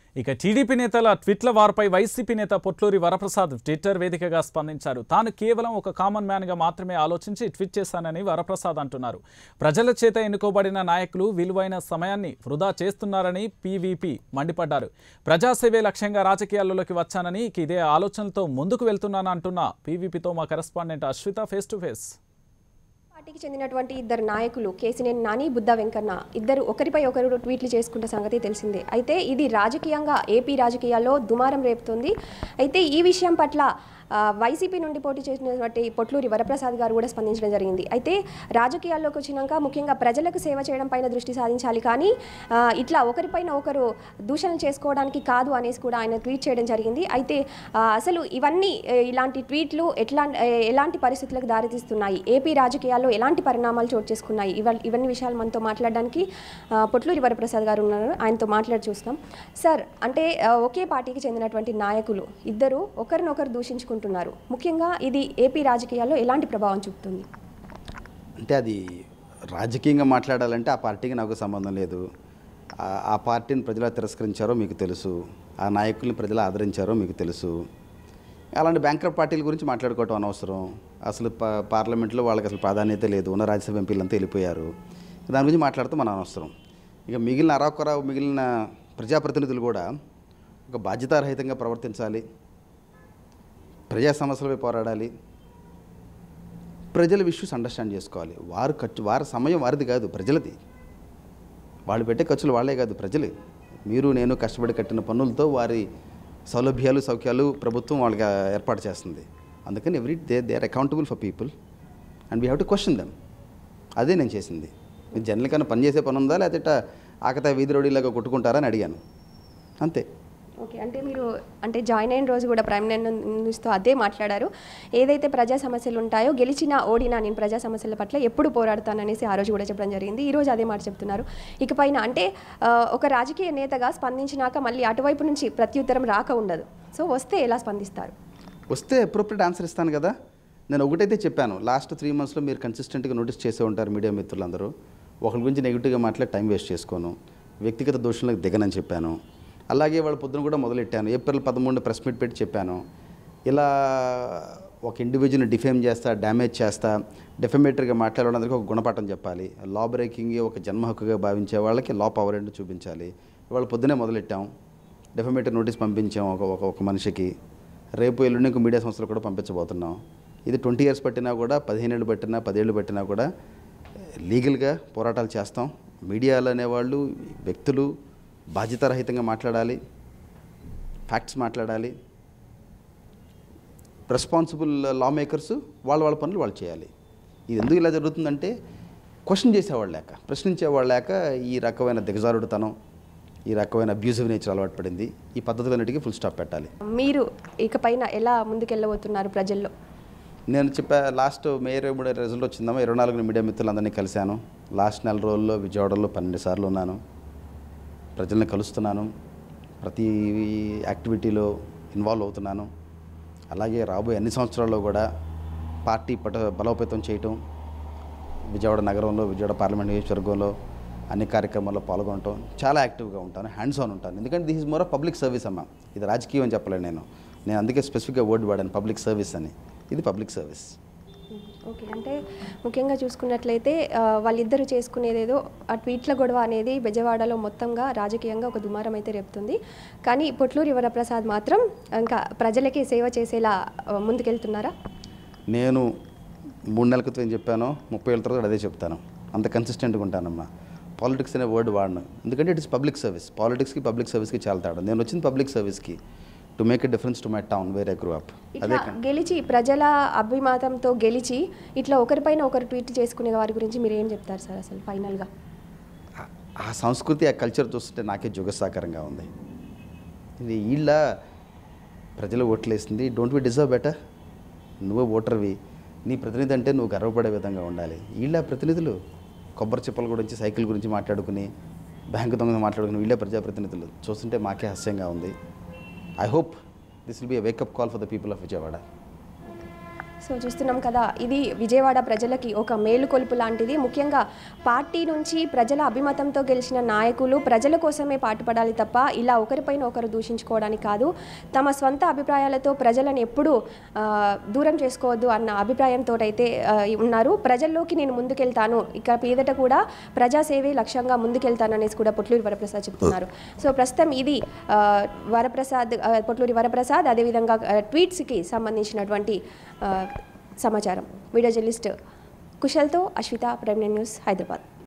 ఇక టీడీపీ నేతల ట్విట్ల వార్పై వైసీపీ నేత పొట్లూరి వరప్రసాద్ ట్విట్టర్ వేదికగా స్పందించారు తాను కేవలం ఒక కామన్ మ్యాన్గా మాత్రమే ఆలోచించి ట్వీట్ చేశానని వరప్రసాద్ అంటున్నారు ప్రజల చేత ఎన్నుకోబడిన నాయకులు విలువైన సమయాన్ని వృధా చేస్తున్నారని పీవీపీ మండిపడ్డారు ప్రజాసేవే లక్ష్యంగా రాజకీయాల్లోకి వచ్చానని ఇక ఇదే ఆలోచనలతో ముందుకు వెళ్తున్నానంటున్న పీవీపీతో మా correspondent Ashwitha face to face పార్టీకి చెందినటువంటి ఇద్దరు నాయకులు కేసినేని నాని బుద్ధ వెంకన్న ఇద్దరు ఒకరిపై ఒకరు ట్వీట్లు చేసుకుంటే సంగతి తెలిసిందే అయితే ఇది రాజకీయంగా ఏపీ రాజకీయాల్లో దుమారం రేపుతుంది అయితే ఈ విషయం పట్ల ఆ, వైసీపీ నుండి పోటీ చేసినటువంటి పొట్లూరి వరప్రసాద్ గారు కూడా స్పందించడం జరిగింది అయితే రాజకీయాల్లోకి వచ్చినాక ముఖ్యంగా ప్రజలకు సేవ చేయడం పైన దృష్టి సాధించాలి కానీ ఆ, ఇట్లా ఒకరిపైన ఒకరు దూషణలు చేసుకోవడానికి కాదు అనేసి కూడా ఆయన ట్వీట్ చేయడం జరిగింది అయితే ఆ, అసలు ఇవన్నీ ఏ, ఇలాంటి ట్వీట్లు ఎట్లా ఏ, ఎలాంటి పరిస్థితులకు దారితీస్తున్నాయి ఏపీ రాజకీయాల్లో ఎలాంటి పరిణామాలు చోటు చేసుకున్నాయి ఇవ ఇవన్నీ విషయాలు మనతో మాట్లాడడానికి ఆ, పొట్లూరి వరప్రసాద్ గారు ఉన్నారు ఆయనతో మాట్లాడి చూస్తాం సార్ అంటే ఆ, ఒకే పార్టీకి చెందినటువంటి నాయకులు ఇద్దరు ఒకరినొకరు దూషించుకుంటున్నారు ముఖ్యంగా ఇది ఏపీ రాజకీయాల్లో ఎలాంటి ప్రభావం చూపుతుంది అంటే అది రాజకీయంగా మాట్లాడాలంటే ఆ పార్టీకి నాకు సంబంధం లేదు ఆ- ఆ పార్టీని ప్రజలు తిరస్కరించారో మీకు తెలుసు ఆ నాయకుల్ని ప్రజలు ఆదరించారో మీకు తెలుసు అలాంటి బ్యాంకర్ పార్టీల గురించి మాట్లాడుకోవటం అనవసరం అసలు పా పార్లమెంట్లో వాళ్ళకి అసలు ప్రాధాన్యత లేదు ఉన్న రాజ్యసభ ఎంపీలంతా వెళ్ళిపోయారు దాని గురించి మాట్లాడటం మన అనవసరం ఇక మిగిలిన అరాకొర మిగిలిన ప్రజాప్రతినిధులు కూడా ఒక బాధ్యతారహితంగా ప్రవర్తించాలి ప్రజా సమస్యలపై పోరాడాలి ప్రజల ఇష్యూస్ అండర్స్టాండ్ చేసుకోవాలి వారు ఖర్చు వారి సమయం వారిది కాదు ప్రజలది వాళ్ళు పెట్టే ఖర్చులు వాళ్ళే కాదు ప్రజలు మీరు నేను కష్టపడి కట్టిన పన్నులతో వారి సౌలభ్యాలు సౌఖ్యాలు ప్రభుత్వం వాళ్ళకి ఏర్పాటు చేస్తుంది అందుకని every they they are accountable for people and we have to question them అదే నేను చేసింది మీరు జనరల్ కన్నా పని చేసే పని ఉందా లేకపోతే ఆకతా వీధి రోడీలాగా కొట్టుకుంటారా అని అడిగాను అంతే ఓకే అంటే మీరు అంటే జాయిన్ అయిన రోజు కూడా ప్రైమ్ మినిస్టర్తో అదే మాట్లాడారు ఏదైతే ప్రజా సమస్యలు ఉంటాయో గెలిచినా ఓడినా నేను ప్రజా సమస్యల పట్ల ఎప్పుడు పోరాడతాననేసి ఆ రోజు కూడా చెప్పడం జరిగింది ఈ రోజు అదే మాట చెప్తున్నారు ఇకపైన అంటే ఆ, ఒక రాజకీయ నేతగా స్పందించినాక మళ్ళీ అటువైపు నుంచి ప్రత్యుత్తరం రాక ఉండదు సో వస్తే ఎలా స్పందిస్తారు వస్తే అప్రోప్రియట్ ఆన్సర్ ఇస్తాను కదా నేను ఒకటైతే చెప్పాను లాస్ట్ త్రీ మంత్స్లో మీరు కన్సిస్టెంట్గా నోటీస్ చేసే ఉంటారు మీడియా మిత్రులందరూ ఒకరి గురించి నెగిటివ్గా మాట్లాడి టైం వేస్ట్ చేసుకోను వ్యక్తిగత దోషులకు దిగనని చెప్పాను అలాగే వాళ్ళ పొద్దున కూడా మొదలెట్టాను ఏప్రిల్ పదమూడు ప్రెస్ మీట్ పెట్టి చెప్పాను ఇలా ఒక ఇండివిజువల్ని డిఫేమ్ చేస్తా డ్యామేజ్ చేస్తా డెఫమేటరీగా మాట్లాడడానికి ఒక గుణపాఠం చెప్పాలి లా బ్రేకింగ్ ఒక జన్మ హక్కుగా భావించే వాళ్ళకి లా పవర్ ఏంటో చూపించాలి ఇవాళ పొద్దునే మొదలెట్టాం డెఫమేటరీ నోటీస్ పంపించాం ఒక ఒక ఒక మనిషికి రేపు ఎల్లుండి ఇంకో మీడియా సంస్థలు కూడా పంపించబోతున్నాం ఇది ట్వంటీ ఇయర్స్ పట్టినా కూడా పదిహేను ఏళ్ళు పట్టినా పదేళ్ళు పట్టినా కూడా లీగల్గా పోరాటాలు చేస్తాం మీడియాలు అనేవాళ్ళు వ్యక్తులు బాధ్యతారహితంగా మాట్లాడాలి ఫ్యాక్ట్స్ మాట్లాడాలి రెస్పాన్సిబుల్ లా మేకర్స్ వాళ్ళ వాళ్ళ పనులు వాళ్ళు చేయాలి ఇది ఎందుకు ఇలా జరుగుతుందంటే క్వశ్చన్ చేసేవాళ్ళు లేక ప్రశ్నించేవాళ్ళు లేక ఈ రకమైన దిగజారుడుతనం ఈ రకమైన అబ్యూజివ్ నేచర్ అలవాటు పడింది ఈ పద్ధతులన్నిటికీ ఫుల్ స్టాప్ పెట్టాలి మీరు ఇకపైన ఎలా ముందుకెళ్ళబోతున్నారు ప్రజల్లో నేను చెప్పా లాస్ట్ మే ఇరవై మూడు రిజల్ట్ వచ్చిందమ్మా ఇరవై నాలుగు మీడియా మిత్రులందరినీ కలిశాను లాస్ట్ నెల రోజుల్లో విజయవాడలో పన్నెండు సార్లు ఉన్నాను ప్రజల్ని కలుస్తున్నాను ప్రతి యాక్టివిటీలో ఇన్వాల్వ్ అవుతున్నాను అలాగే రాబోయే అన్ని సంవత్సరాల్లో కూడా పార్టీ పట బలోపేతం చేయటం విజయవాడ నగరంలో విజయవాడ పార్లమెంట్ నియోజకవర్గంలో అన్ని కార్యక్రమాల్లో పాల్గొనటం చాలా యాక్టివ్గా ఉంటాను హ్యాండ్స్ ఆన్ ఉంటాను ఎందుకంటే this is more of public service అమ్మా ఇది రాజకీయం అని చెప్పలేను నేను నేను అందుకే స్పెసిఫిక్గా వర్డ్ వాడాను పబ్లిక్ సర్వీస్ అని ఇది పబ్లిక్ సర్వీస్ ఓకే అంటే ముఖ్యంగా చూసుకున్నట్లయితే ఆ, వాళ్ళిద్దరూ చేసుకునేదేదో ఆ ట్వీట్ల గొడవ అనేది బెజవాడలో మొత్తంగా రాజకీయంగా ఒక దుమారం అయితే రేపుతుంది కానీ పొట్లూరి వరప్రసాద్ మాత్రం ఇంకా ప్రజలకి సేవ చేసేలా ఆ, ముందుకెళ్తున్నారా నేను మూడు నెలల క్రితం ఏం చెప్పానో ముప్పై ఏళ్ళ తర్వాత అదే చెప్తాను అంత కన్సిస్టెంట్గా ఉంటానమ్మా పాలిటిక్స్ అనే వర్డ్ వాడను ఎందుకంటే ఇట్ ఇస్ పబ్లిక్ సర్వీస్ పాలిటిక్స్కి పబ్లిక్ సర్వీస్కి చాలా తేడా నేను వచ్చింది పబ్లిక్ సర్వీస్కి to make a difference to my town where I grew up అదే ఇట్లా గెలిచి ప్రజల అభిమాతంతో గెలిచి ఇట్లా ఒకరిపైన ఒకరు ట్వీట్ చేసుకునే వారి గురించి మీరు ఏం చెప్తారు సార్ అసలు ఫైనల్గా ఆ- ఆ సంస్కృతి ఆ కల్చర్ చూస్తుంటే నాకే జుగసాకరంగా ఉంది ఇది వీళ్ళ ప్రజలు ఓట్లేసింది డోంట్ వి డిజర్వ్ బెటర్ నువ్వే ఓటర్వి నీ ప్రతినిధి అంటే నువ్వు గర్వపడే విధంగా ఉండాలి వీళ్ళ ప్రతినిధులు కొబ్బరి చిప్పల గురించి సైకిల్ గురించి మాట్లాడుకుని బ్యాంకు దొంగ మాట్లాడుకుని వీళ్ళే ప్రజాప్రతినిధులు చూస్తుంటే మాకే హాస్యంగా ఉంది I hope this will be a wake up call for the people of Vijayawada so చూస్తున్నాం కదా ఇది విజయవాడ ప్రజలకి ఒక మేలుకొలుపు లాంటిది ముఖ్యంగా పార్టీ నుంచి ప్రజల అభిమతంతో గెలిచిన నాయకులు ప్రజల కోసమే పాటుపడాలి తప్ప ఇలా ఒకరిపైన ఒకరు దూషించుకోవడానికి కాదు తమ స్వంత అభిప్రాయాలతో ప్రజలను ఎప్పుడూ ఆ, దూరం చేసుకోవద్దు అన్న అభిప్రాయంతో అయితే ఆ, ఉన్నారు ప్రజల్లోకి నేను ముందుకెళ్తాను ఇక మీదట కూడా ప్రజాసేవే లక్ష్యంగా ముందుకెళ్తాననేసి కూడా పొట్లూరి వరప్రసాద్ చెప్తున్నారు సో ప్రస్తుతం ఇది ఆ, వరప్రసాద్ ఆ, పొట్లూరి వరప్రసాద్ అదేవిధంగా ఆ, ట్వీట్స్కి సంబంధించినటువంటి ఆ, సమాచారం వీడియో జర్నలిస్ట్ కుశల్తో అశ్విత ప్రైమ్ న్యూస్ హైదరాబాద్